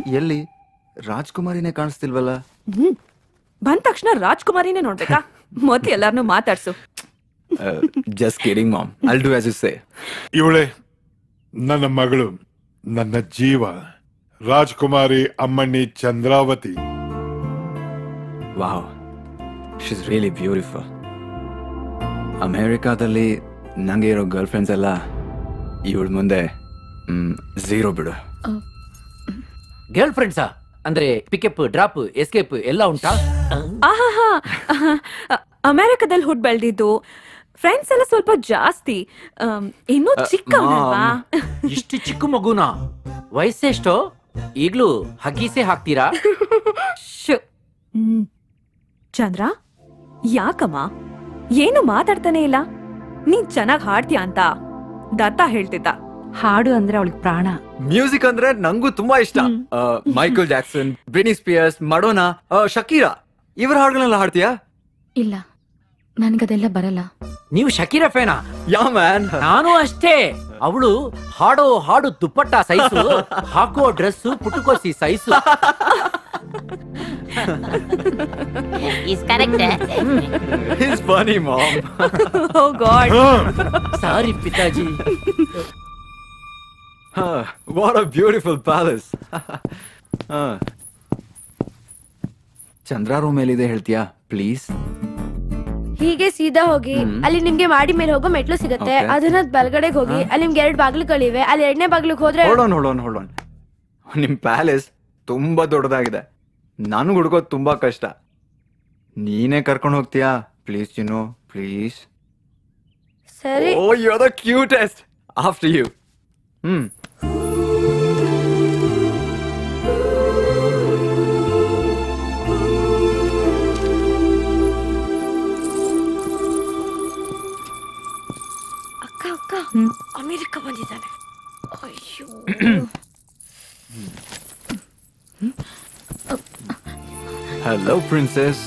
ಎಲ್ಲಿ ರಾಜ್ಕುಮಾರಿನೇ ಕಾಣಿಸ್ತಿಲ್ವಲ್ಲ ಹ್ಮ್ ಬಂದ ತಕ್ಷಣ ರಾಜ್ಕುಮಾರಿನೇ ನೋಡ್ಬೇಕಾ ಮೊದ್ಲು ಎಲ್ಲಾರ್ನು ಮಾತಾಡ್ಸು just kidding mom I'll do as you say ಇವಳೆ ನನ್ನ ಮಗಳು ನನ್ನ ಜೀವ ರಾಜ್ಕುಮಾರಿ ಅಮ್ಮಣ್ಣಿ Chandravati wow she's really beautiful ಅಮೇರಿಕಾದಲ್ಲಿ ನಂಗೆ ಇರೋ ಗರ್ಲ್ ಫ್ರೆಂಡ್ಸ್ ಎಲ್ಲ ಇವಳ ಮುಂದೆ ಝೀರೋ ಬಿಡು ಗರ್ಲ್ ಫ್ರೆಂಡ್ಸಾ ಅಂದ್ರೆ ಪಿಕಪ್ ಡ್ರಾಪ್ ಎಸ್ಕೇಪ್ ಎಲ್ಲ ಉಂಟಾ ಆಹಾಹಾ ಅಮೆರಿಕದಲ್ಲಿ ಹುಟ್ ಬೆಳ್ದಿದ್ದು ಫ್ರೆಂಡ್ಸ್ ಎಲ್ಲ ಸ್ವಲ್ಪ ಜಾಸ್ತಿ ಆಮ್, ಇನ್ನೂ ಚಿಕ್ಕವನಲ್ವಾ ಇಷ್ಟು ಚಿಕ್ಕ ಮಗುನ ವಯಸ್ಸೆಷ್ಟೋ ಈಗ್ಲೂ ಹಗೀಸೆ ಹಾಕ್ತೀರಾ ಶು. ಹ್ಮ್. ಚಂದ್ರ ಯಾಕಮ್ಮ ಏನು ಮಾತಾಡ್ತಾನೆ ಇಲ್ಲ ನೀನ್ ಚೆನ್ನಾಗ್ ಹಾಡ್ತೀಯ ಅಂತ ದತ್ತ ಹೇಳ್ತಿದ್ದ ಹಾಡು ಅಂದ್ರೆ ಅವಳಿಗೆ ಪ್ರಾಣ ಮ್ಯೂಸಿಕ್ ಅಂದ್ರೆ ನಂಗೂ ತುಂಬಾ ಇಷ್ಟ Michael Jackson Britney Spears Madonna Shakira ಇವ್ರ ಹಾಡುಗಳನ್ನೆಲ್ಲ ಹಾಡ್ತೀಯಾ ಇಲ್ಲ ನನ್ಗದೆಲ್ಲ ಬರಲ್ಲ ನೀವು ಶಕೀರ ಫೇನಾ ಯಾ ಮ್ಯಾನ್ ನಾನು ಅಷ್ಟೇ ಅವಳು ಹಾಡೋ ಹಾಡು ದುಪ್ಪಟ್ಟ ಸೈಸು ಹಾಕೋ ಡ್ರೆಸ್ ಪುಟುಕೋಸಿ size Is correct. Is funny mom oh god sorry ಪಿತಾಜಿ what a beautiful palace Chandra room ಎಲ್ಲಿದೆ ಹೇಳ್ತೀಯಾ ಪ್ಲೀಸ್ ಹೀಗೆ ಸೀದಾ ಹೋಗಿ ಹ್ಮ್. ಅಲ್ಲಿ ನಿಮ್ಗೆ ಮಾಡಿ ಮೇಲೆ ಹೋಗೋ ಮೆಟ್ಲು ಸಿಗುತ್ತೆ Okay. ಅದನ್ನ ಬಲ್ಗಡೆಗೆ ಹೋಗಿ ಅಲ್ಲಿ ನಿಮ್ಗೆ ಎರಡು ಬಾಗಿಲುಗಳಿವೆ ಅಲ್ಲಿ ಎರಡನೇ ಬಾಗಿಲಿಗೆ ಹೋದ್ರೆ ಹೊಳೋನ್ ಹೊಳೋನ್ ಹೊಳೋನ್ ನಿಮ್ ಪ್ಯಾಲೇಸ್ ತುಂಬಾ ದೊಡ್ಡದಾಗಿದೆ ನನ್ಗೆ ಹುಡ್ಕೋದ್ ತುಂಬಾ ಕಷ್ಟ ನೀನೇ ಕರ್ಕೊಂಡು ಹೋಗ್ತೀಯಾ ಪ್ಲೀಸ್ ಚಿನ್ನು ಪ್ಲೀಸ್ ಸರಿ oh you are the cutest after you hmm ಅಕ್ಕ ಅಕ್ಕ ಅಮೆರಿಕ ಬಂದಿದ್ದಾನೆ ಅಯ್ಯೋ Hello, princess.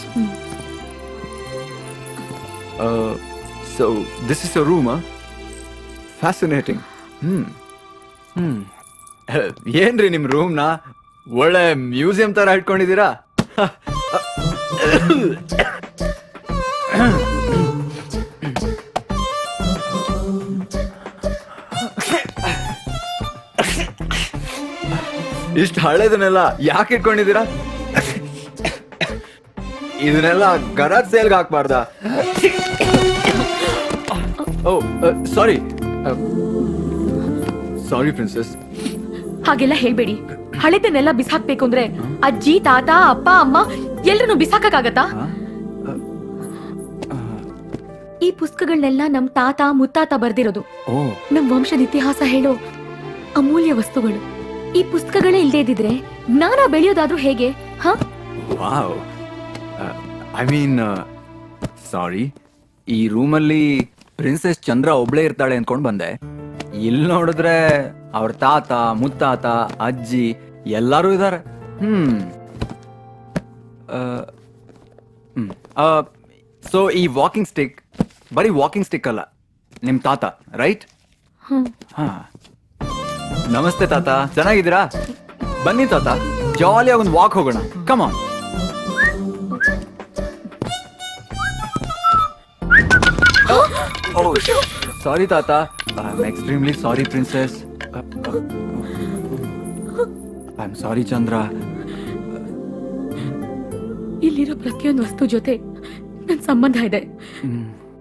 Uh, so this is your room, huh? Fascinating. Hmm. Hmm. ಏನ್ರಿ ನಿಮ್ ರೂಮ್ನ ಒಳ್ಳೆ ಮ್ಯೂಸಿಯಂ ತರ ಇಟ್ಕೊಂಡಿದ್ದೀರಾ ಇಷ್ಟು ಹಳೆದನ್ನೆಲ್ಲ ಯಾಕೆ ಇಟ್ಕೊಂಡಿದ್ದೀರಾ ಇದನ್ನೆಲ್ಲ ಗರಾಜ್ ಸೇಲ್ಗೆ ಹಾಕ್ಬಾರ್ದ ಓ ಸಾರಿ ಸಾರಿ ಪ್ರಿನ್ಸಸ್ ಹಾಗೆಲ್ಲ ಹೇಳ್ಬೇಡಿ ಹಳೆದನ್ನೆಲ್ಲ ಬಿಸಾಕ್ಬೇಕು ಅಂದ್ರೆ ಅಜ್ಜಿ ತಾತ ಅಪ್ಪ ಅಮ್ಮ ಎಲ್ರನ್ನು ಬಿಸಾಕಕ್ಕಾಗತ್ತಾ ಈ ಪುಸ್ತಕಗಳನ್ನೆಲ್ಲ ನಮ್ ತಾತ ಮುತ್ತಾತ ಬರ್ದಿರೋದು ಓ ನಮ್ ವಂಶದ ಇತಿಹಾಸ ಹೇಳೋ ಅಮೂಲ್ಯ ವಸ್ತುಗಳು ಈ ಪುಸ್ತಕಗಳೇ ಇಲ್ದೇ ಇದ್ದಿದ್ರೆ ಜ್ಞಾನ ಬೆಳೆಯೋದಾದ್ರೂ ಹೇಗೆ ಹ ವಾವ್ ಐ ಮೀನ್ ಸಾರಿ ಈ ರೂಮಲ್ಲಿ ಪ್ರಿನ್ಸೆಸ್ ಚಂದ್ರ ಒಬ್ಳೇ ಇರ್ತಾಳೆ ಅನ್ಕೊಂಡ್ ಬಂದೆ ಇಲ್ಲಿ ನೋಡಿದ್ರೆ ಅವ್ರ ತಾತ ಮುತ್ತಾತ ಅಜ್ಜಿ ಎಲ್ಲರೂ ಇದ್ದಾರೆ ಹ್ಮ್ ಸೊ ಈ ವಾಕಿಂಗ್ ಸ್ಟಿಕ್ ಬರೀ ವಾಕಿಂಗ್ ಸ್ಟಿಕ್ ಅಲ್ಲ ನಿಮ್ ತಾತ ರೈಟ್ ಹ್ಮ್. ಹಾ ನಮಸ್ತೆ ತಾತ ಚೆನ್ನಾಗಿದ್ದೀರಾ ಬನ್ನಿ ತಾತ ಜಾಲಿಯಾಗಿ ಒಂದು ವಾಕ್ ಹೋಗೋಣ ಕಮಾನ್ Oh, ಸಾರಿ ತಾತ I extremely sorry princess I am sorry Chandra ಇಲ್ಲಿರೋ ಪ್ರತಿಯೊಂದು ವಸ್ತು ಜೊತೆ ನನ್ ಸಂಬಂಧ ಇದೆ ಹ್ಮ್.